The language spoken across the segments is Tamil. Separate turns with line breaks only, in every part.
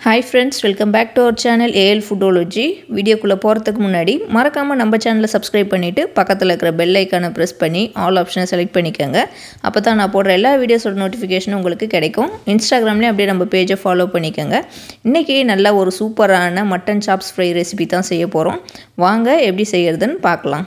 hi friends welcome back to our channel AL footology வீடியோக்குள்ளே போகிறதுக்கு முன்னாடி மறக்காமல் நம்ம சேனலை சப்ஸ்கிரைப் பண்ணிவிட்டு பக்கத்தில் இருக்கிற பெல் ஐக்கானை ப்ரெஸ் பண்ணி ஆல் ஆப்ஷனை செலக்ட் பண்ணிக்கோங்க அப்போ தான் நான் போடுற எல்லா வீடியோஸோட நோட்டிஃபிகேஷனும் உங்களுக்கு கிடைக்கும் இன்ஸ்டாகிராம்லேயும் அப்படியே நம்ம பேஜை ஃபாலோ பண்ணிக்கோங்க இன்றைக்கி நல்ல ஒரு சூப்பரான மட்டன் சாப்ஸ் ஃப்ரை ரெசிபி தான் செய்ய போகிறோம் வாங்க எப்படி செய்கிறதுன்னு பார்க்கலாம்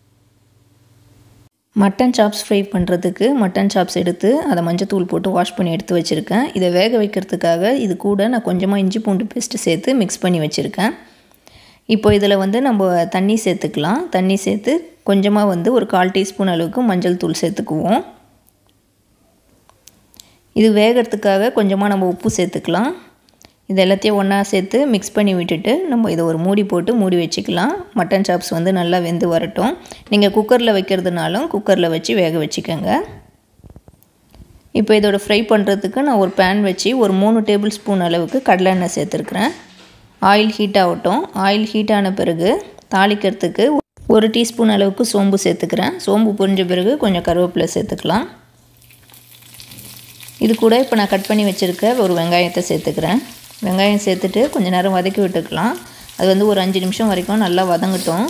மட்டன் சாப்ஸ் ஃப்ரை பண்ணுறதுக்கு மட்டன் சாப்ஸ் எடுத்து அதை மஞ்சத்தூள் போட்டு வாஷ் பண்ணி எடுத்து வச்சுருக்கேன் இதை வேக வைக்கிறதுக்காக இது கூட நான் கொஞ்சமாக இஞ்சி பூண்டு பேஸ்ட்டு சேர்த்து மிக்ஸ் பண்ணி வச்சுருக்கேன் இப்போ இதில் வந்து நம்ம தண்ணி சேர்த்துக்கலாம் தண்ணி சேர்த்து கொஞ்சமாக வந்து ஒரு கால் டீஸ்பூன் அளவுக்கு மஞ்சள் தூள் சேர்த்துக்குவோம் இது வேகிறதுக்காக கொஞ்சமாக நம்ம உப்பு சேர்த்துக்கலாம் இது எல்லாத்தையும் ஒன்றா சேர்த்து மிக்ஸ் பண்ணி விட்டுட்டு நம்ம இதை ஒரு மூடி போட்டு மூடி வச்சுக்கலாம் மட்டன் சாப்ஸ் வந்து நல்லா வெந்து வரட்டும் நீங்கள் குக்கரில் வைக்கிறதுனாலும் குக்கரில் வச்சு வேக வச்சுக்கோங்க இப்போ இதோட ஃப்ரை பண்ணுறதுக்கு நான் ஒரு பேன் வச்சு ஒரு மூணு டேபிள் ஸ்பூன் அளவுக்கு கடலை எண்ணெய் சேர்த்துருக்குறேன் ஆயில் ஹீட் ஆகட்டும் ஆயில் ஹீட் ஆன பிறகு தாளிக்கிறதுக்கு ஒரு டீஸ்பூன் அளவுக்கு சோம்பு சேர்த்துக்கிறேன் சோம்பு பொரிஞ்ச பிறகு கொஞ்சம் கருவேப்பிலை சேர்த்துக்கலாம் இது கூட இப்போ நான் கட் பண்ணி வச்சுருக்க ஒரு வெங்காயத்தை சேர்த்துக்கிறேன் வெங்காயம் சேர்த்துட்டு கொஞ்சம் நேரம் வதக்கி விட்டுக்கலாம் அது வந்து ஒரு அஞ்சு நிமிஷம் வரைக்கும் நல்லா வதங்கட்டும்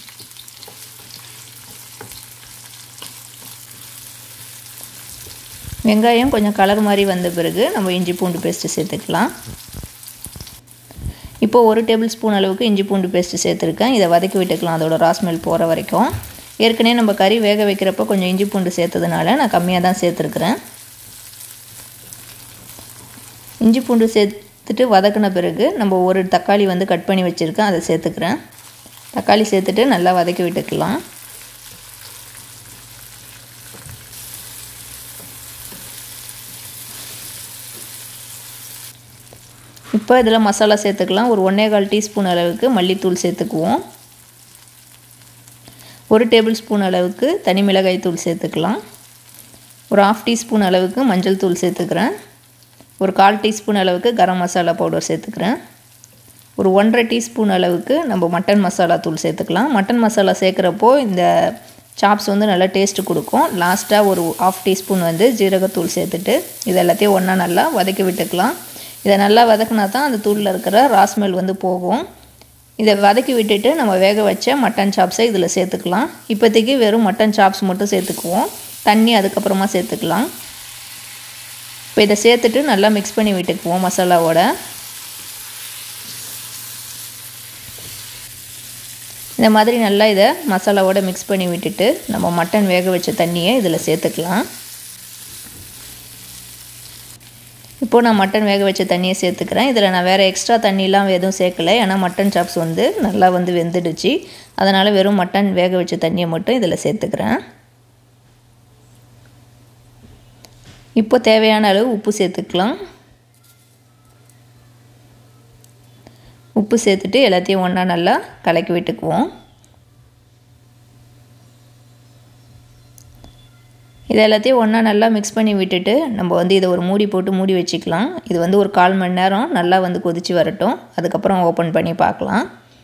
வெங்காயம் கொஞ்சம் கலர் மாதிரி வந்த பிறகு நம்ம இஞ்சி பூண்டு பேஸ்ட்டு சேர்த்துக்கலாம் இப்போது ஒரு டேபிள் ஸ்பூன் அளவுக்கு இஞ்சி பூண்டு பேஸ்ட்டு சேர்த்துருக்கேன் இதை வதக்கி விட்டுக்கலாம் அதோட ராஸ்மெல் போகிற வரைக்கும் ஏற்கனவே நம்ம கறி வேக வைக்கிறப்போ கொஞ்சம் இஞ்சி பூண்டு சேர்த்ததுனால நான் கம்மியாக தான் சேர்த்துருக்குறேன் இஞ்சி பூண்டு சேர்த்துட்டு வதக்கின பிறகு நம்ம ஒரு தக்காளி வந்து கட் பண்ணி வச்சுருக்கேன் அதை சேர்த்துக்கிறேன் தக்காளி சேர்த்துட்டு நல்லா வதக்கி விட்டுக்கலாம் இப்போ இதில் மசாலா சேர்த்துக்கலாம் ஒரு ஒன்றே கால் டீஸ்பூன் அளவுக்கு மல்லித்தூள் சேர்த்துக்குவோம் ஒரு டேபிள் ஸ்பூன் அளவுக்கு தனி மிளகாய் தூள் சேர்த்துக்கலாம் ஒரு ஆஃப் டீஸ்பூன் அளவுக்கு மஞ்சள் தூள் சேர்த்துக்கிறேன் ஒரு கால் டீஸ்பூன் அளவுக்கு கரம் மசாலா பவுடர் சேர்த்துக்கிறேன் ஒரு ஒன்றரை டீஸ்பூன் அளவுக்கு நம்ம மட்டன் மசாலா தூள் சேர்த்துக்கலாம் மட்டன் மசாலா சேர்க்குறப்போ இந்த சாப்ஸ் வந்து நல்லா டேஸ்ட்டு கொடுக்கும் லாஸ்ட்டாக ஒரு ஆஃப் டீஸ்பூன் வந்து ஜீரகத்தூள் சேர்த்துட்டு இது எல்லாத்தையும் ஒன்றா நல்லா வதக்கி விட்டுக்கலாம் இதை நல்லா வதக்கினா தான் அந்த தூளில் இருக்கிற ராஸ்மெல் வந்து போகும் இதை வதக்கி விட்டுட்டு நம்ம வேக வச்ச மட்டன் சாப்ஸை இதில் சேர்த்துக்கலாம் இப்போதைக்கு வெறும் மட்டன் சாப்ஸ் மட்டும் சேர்த்துக்குவோம் தண்ணி அதுக்கப்புறமா சேர்த்துக்கலாம் இப்போ இதை சேர்த்துட்டு நல்லா மிக்ஸ் பண்ணி விட்டுக்குவோம் மசாலாவோட இந்த மாதிரி நல்லா இதை மசாலாவோட மிக்ஸ் பண்ணி விட்டுட்டு நம்ம மட்டன் வேக வச்ச தண்ணியை இதில் சேர்த்துக்கலாம் இப்போது நான் மட்டன் வேக வச்ச தண்ணியை சேர்த்துக்கிறேன் இதில் நான் வேறு எக்ஸ்ட்ரா தண்ணிலாம் எதுவும் சேர்க்கலை ஏன்னா மட்டன் சாப்ஸ் வந்து நல்லா வந்து வெந்துடுச்சு அதனால் வெறும் மட்டன் வேக வச்ச தண்ணியை மட்டும் இதில் சேர்த்துக்கிறேன் இப்போ தேவையான அளவு உப்பு சேர்த்துக்கலாம் உப்பு சேர்த்துட்டு எல்லாத்தையும் ஒன்றா நல்லா கலக்கி விட்டுக்குவோம் இது எல்லாத்தையும் ஒன்றா நல்லா மிக்ஸ் பண்ணி விட்டுட்டு நம்ம வந்து இதை ஒரு மூடி போட்டு மூடி வச்சுக்கலாம் இது வந்து ஒரு கால் மணி நேரம் நல்லா வந்து கொதித்து வரட்டும் அதுக்கப்புறம் ஓப்பன் பண்ணி பார்க்கலாம்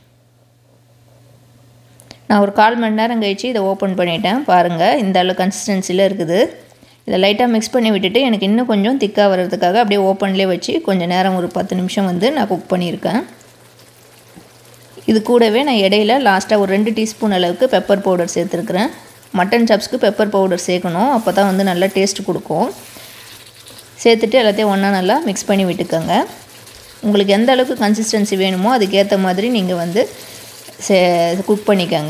நான் ஒரு கால் மணி நேரம் கழித்து இதை ஓப்பன் பண்ணிட்டேன் பாருங்கள் இந்த அளவு கன்சிஸ்டன்சியில் இருக்குது இதை லைட்டாக மிக்ஸ் பண்ணி விட்டுட்டு எனக்கு இன்னும் கொஞ்சம் திக்காக வர்றதுக்காக அப்படியே ஓப்பன்லேயே வச்சு கொஞ்சம் நேரம் ஒரு பத்து நிமிஷம் வந்து நான் குக் பண்ணியிருக்கேன் இது கூடவே நான் இடையில லாஸ்ட்டாக ஒரு ரெண்டு டீஸ்பூன் அளவுக்கு பெப்பர் பவுடர் சேர்த்துருக்குறேன் மட்டன் சாப்ஸ்க்கு பெப்பர் பவுடர் சேர்க்கணும் அப்போ தான் வந்து நல்லா டேஸ்ட் கொடுக்கும் சேர்த்துட்டு எல்லாத்தையும் ஒன்றா நல்லா மிக்ஸ் பண்ணி விட்டுக்கோங்க உங்களுக்கு எந்த அளவுக்கு கன்சிஸ்டன்சி வேணுமோ அதுக்கேற்ற மாதிரி நீங்கள் வந்து சே குக் பண்ணிக்கோங்க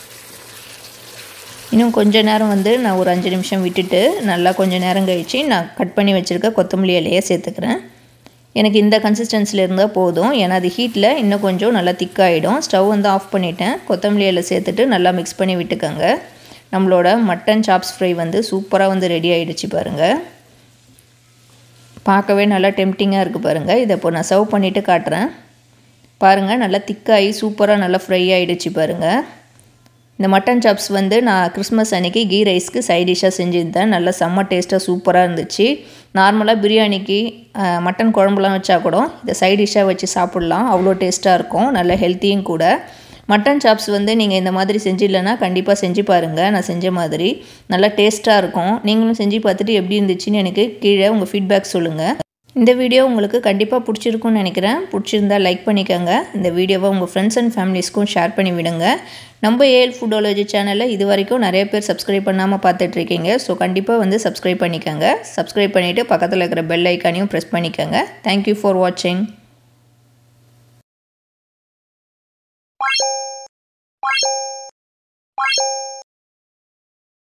இன்னும் கொஞ்ச நேரம் வந்து நான் ஒரு அஞ்சு நிமிஷம் விட்டுட்டு நல்லா கொஞ்சம் நேரம் கழித்து நான் கட் பண்ணி வச்சுருக்க கொத்தமல்லி இலையை சேர்த்துக்கிறேன் எனக்கு இந்த கன்சிஸ்டன்சியில் இருந்தால் போதும் ஏன்னா அது ஹீட்டில் இன்னும் கொஞ்சம் நல்லா திக்காகிடும் ஸ்டவ் வந்து ஆஃப் பண்ணிவிட்டேன் கொத்தமல்லி இலை சேர்த்துட்டு நல்லா மிக்ஸ் பண்ணி விட்டுக்கோங்க நம்மளோட மட்டன் சாப்ஸ் ஃப்ரை வந்து சூப்பராக வந்து ரெடி ஆகிடுச்சு பாருங்கள் பார்க்கவே நல்லா டெம்டிங்காக இருக்குது பாருங்கள் இதை இப்போ நான் சர்வ் பண்ணிவிட்டு காட்டுறேன் பாருங்கள் நல்லா திக்காகி சூப்பராக நல்லா ஃப்ரை ஆகிடுச்சு பாருங்கள் இந்த மட்டன் சாப்ஸ் வந்து நான் கிறிஸ்மஸ் அன்றைக்கி கீ ரைஸ்க்கு சைட் டிஷ்ஷாக செஞ்சுருந்தேன் நல்லா செம்ம டேஸ்ட்டாக சூப்பராக இருந்துச்சு நார்மலாக பிரியாணிக்கு மட்டன் குழம்புலாம் வச்சா கூட இதை சைட் டிஷ்ஷாக வச்சு சாப்பிட்லாம் அவ்வளோ டேஸ்ட்டாக இருக்கும் நல்ல ஹெல்த்தியும் கூட மட்டன் சாப்ஸ் வந்து நீங்கள் இந்த மாதிரி செஞ்சிடலன்னா கண்டிப்பாக செஞ்சு பாருங்கள் நான் செஞ்ச மாதிரி நல்லா டேஸ்ட்டாக இருக்கும் நீங்களும் செஞ்சு பார்த்துட்டு எப்படி இருந்துச்சுன்னு எனக்கு கீழே உங்கள் ஃபீட்பேக் சொல்லுங்கள் இந்த வீடியோ உங்களுக்கு கண்டிப்பாக பிடிச்சிருக்குன்னு நினைக்கிறேன் பிடிச்சிருந்தா லைக் பண்ணிக்கோங்க இந்த வீடியோவை உங்கள் ஃப்ரெண்ட்ஸ் அண்ட் ஃபேமிலிஸ்க்கும் ஷேர் பண்ணி விடுங்க நம்ம ஏஎல் ஃபுட்டோலஜி சேனலை இது வரைக்கும் நிறைய பேர் சப்ஸ்கிரைப் பண்ணாமல் பார்த்துட்ருக்கீங்க ஸோ கண்டிப்பாக வந்து சப்ஸ்கிரைப் பண்ணிக்கோங்க சப்ஸ்கிரைப் பண்ணிவிட்டு பக்கத்தில் இருக்கிற பெல் ஐக்கானையும் ப்ரெஸ் பண்ணிக்கோங்க தேங்க்யூ ஃபார் வாட்சிங்